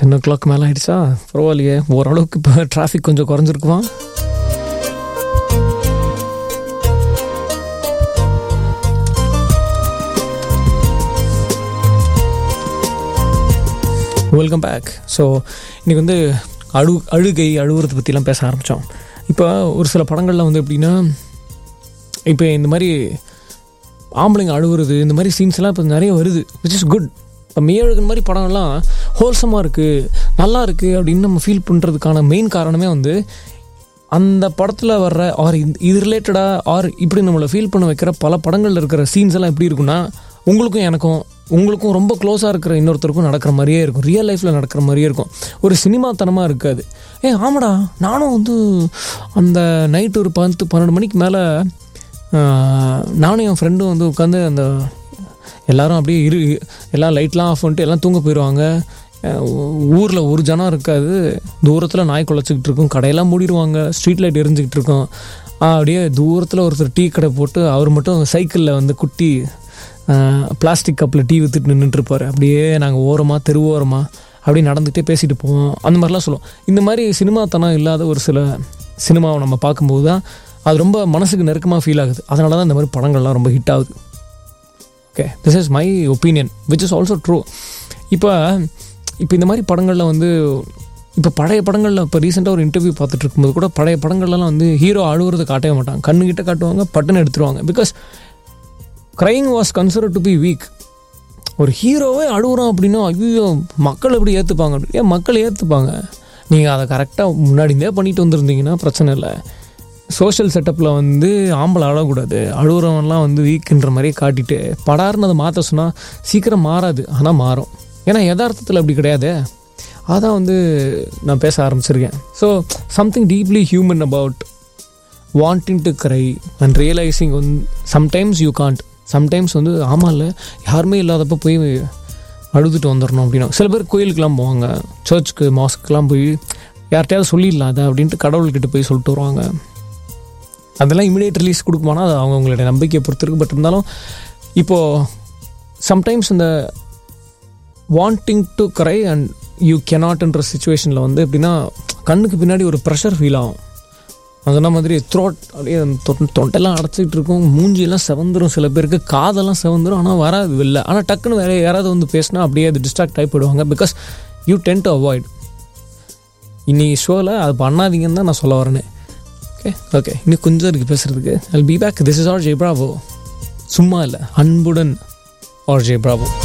ten ஓ clock மேலே ஆயிடுச்சா பரவாயில்லையே ஓரளவுக்கு இப்போ டிராஃபிக் கொஞ்சம் குறைஞ்சிருக்குமா வெல்கம் பேக் ஸோ இன்றைக்கி வந்து அழு அழுகை அழுவுறதை பற்றிலாம் பேச ஆரம்பித்தோம் இப்போ ஒரு சில படங்களில் வந்து எப்படின்னா இப்போ இந்த மாதிரி ஆம்பளைங்க அழுவுறது இந்த மாதிரி சீன்ஸ்லாம் இப்போ நிறைய வருது விச் இஸ் குட் இப்போ மேயழுகன் மாதிரி படங்கள்லாம் ஹோல்சமாக இருக்குது நல்லா இருக்குது அப்படின்னு நம்ம ஃபீல் பண்ணுறதுக்கான மெயின் காரணமே வந்து அந்த படத்தில் வர்ற ஆர் இது ரிலேட்டடாக ஆர் இப்படி நம்மளை ஃபீல் பண்ண வைக்கிற பல படங்களில் இருக்கிற சீன்ஸ் எல்லாம் எப்படி இருக்குன்னா உங்களுக்கும் எனக்கும் உங்களுக்கும் ரொம்ப க்ளோஸாக இருக்கிற இன்னொருத்தருக்கும் நடக்கிற மாதிரியே இருக்கும் ரியல் லைஃப்பில் நடக்கிற மாதிரியே இருக்கும் ஒரு சினிமாத்தனமாக இருக்காது ஏ ஆமாடா நானும் வந்து அந்த நைட்டு ஒரு பத்து பன்னெண்டு மணிக்கு மேலே நானும் என் ஃப்ரெண்டும் வந்து உட்காந்து அந்த எல்லாரும் அப்படியே இரு எல்லாம் லைட்லாம் ஆஃப் பண்ணிட்டு எல்லாம் தூங்க போயிடுவாங்க ஊரில் ஒரு ஜனம் இருக்காது தூரத்தில் நாய் குலைச்சிக்கிட்டு இருக்கும் கடையெல்லாம் மூடிடுவாங்க ஸ்ட்ரீட் லைட் எரிஞ்சிக்கிட்டு இருக்கும் அப்படியே தூரத்தில் ஒருத்தர் டீ கடை போட்டு அவர் மட்டும் சைக்கிளில் வந்து குட்டி பிளாஸ்டிக் கப்பில் டீ விற்றுட்டு நின்றுட்டுருப்பார் அப்படியே நாங்கள் ஓரமாக தெரு ஓரமாக அப்படியே நடந்துகிட்டே பேசிட்டு போவோம் அந்த மாதிரிலாம் சொல்லுவோம் இந்த மாதிரி சினிமாத்தனம் இல்லாத ஒரு சில சினிமாவை நம்ம பார்க்கும்போது தான் அது ரொம்ப மனசுக்கு நெருக்கமாக ஃபீல் ஆகுது அதனால தான் இந்த மாதிரி படங்கள்லாம் ரொம்ப ஹிட் ஆகுது okay this is my opinion which is also true இப்போ இப்போ இந்த மாதிரி படங்களில் வந்து இப்போ பழைய படங்களில் இப்போ ரீசெண்டாக ஒரு இன்டர்வியூ பார்த்துட்டு இருக்கும்போது கூட பழைய படங்கள்லாம் வந்து ஹீரோ அழுவுறதை காட்டவே மாட்டாங்க கண்ணுக்கிட்ட காட்டுவாங்க பட்டுன்னு எடுத்துருவாங்க because crying was consider to be weak ஒரு ஹீரோவே அழுகுறோம் அப்படின்னா ஐயோ மக்கள் எப்படி ஏற்றுப்பாங்க ஏன் மக்கள் ஏற்றுப்பாங்க நீங்கள் அதை கரெக்டாக முன்னாடிந்தே பண்ணிட்டு வந்திருந்தீங்கன்னா பிரச்சனை இல்லை சோஷியல் செட்டப்பில் வந்து ஆம்பளை அழக்கூடாது அழுகுறவன்லாம் வந்து வீக்குன்ற மாதிரியே காட்டிட்டு படார்னு அதை மாற்ற சொன்னால் சீக்கிரம் மாறாது ஆனால் மாறும் ஏன்னா யதார்த்தத்தில் அப்படி கிடையாது அதான் வந்து நான் பேச ஆரம்பிச்சிருக்கேன் so something deeply human about wanting to cry and realising வந்து சம்டைம்ஸ் யூ காண்ட் சம்டைம்ஸ் வந்து ஆமாம் இல்லை யாருமே இல்லாதப்போ போய் அழுதுட்டு வந்துடணும் அப்படின்னா சில பேர் கோயிலுக்கெலாம் போவாங்க சர்ச்சுக்கு மாஸ்க்குலாம் போய் யார்கிட்டயாவது சொல்லிடலாம் அதை அப்படின்ட்டு கடவுள்கிட்ட போய் சொல்லிட்டு வருவாங்க அதெல்லாம் இமீடியட் ரிலீஸ் கொடுக்குமானா அது அவங்களுடைய நம்பிக்கையை பொறுத்திருக்கு பட் இருந்தாலும் இப்போது சம்டைம்ஸ் இந்த wanting to cry and you கெனாட்ன்ற சுச்சுவேஷனில் வந்து எப்படின்னா கண்ணுக்கு பின்னாடி ஒரு ப்ரெஷர் ஃபீல் ஆகும் அதென்ன மாதிரி த்ரோட் அப்படியே தொண்டெல்லாம் அடைச்சிக்கிட்டு இருக்கும் மூஞ்சியெல்லாம் செவந்துரும் சில பேருக்கு காதெல்லாம் செவந்துரும் ஆனால் வராது இல்லை ஆனால் டக்குன்னு வேறு யாராவது வந்து பேசினா அப்படியே அது டிஸ்ட்ராக்ட் ஆகி போயிடுவாங்க because you tend to avoid இன்னைக்கு ஷோவில் அது பண்ணாதீங்கன்னு தான் நான் சொல்ல வரேனே ஓகே ஓகே இன்னும் கொஞ்சம் இருக்குது பேசுகிறதுக்கு I be back this is R J Bravo சும்மா இல்லை அன்புடன் ஆர் ஜெய் பிராவோ